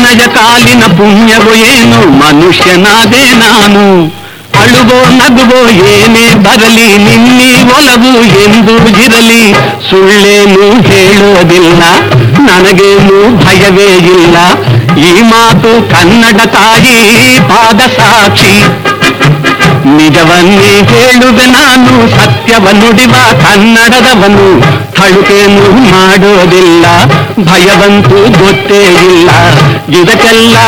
ಹಳೆಯ ಕಾಲಿನ ಪುಣ್ಯವೋ ಏನು ಮನುಷ್ಯನಾದೆ ನಾನು ಅಳುವೋ ನಗುವೋ ಏನೇ ಬರಲಿ ನಿನ್ನಿ ಒಲವು ಎಂದು ಇರಲಿ ಸುಳ್ಳೇನು ಹೇಳೋದಿಲ್ಲ ನನಗೇನು ಭಯವೇ ಇಲ್ಲ ಈ ಮಾತು ಕನ್ನಡ ತಾಯಿ ಪಾದ ಸಾಕ್ಷಿ ನಿಜವನ್ನೇ ಹೇಳುವೆ ನಾನು ಸತ್ಯವ ನುಡಿವ ಕನ್ನಡದವನು ತಳುಕೇನು ಮಾಡೋದಿಲ್ಲ ಭಯವಂತೂ ಗೊತ್ತೇ ಇಲ್ಲ ಇದಕ್ಕೆಲ್ಲ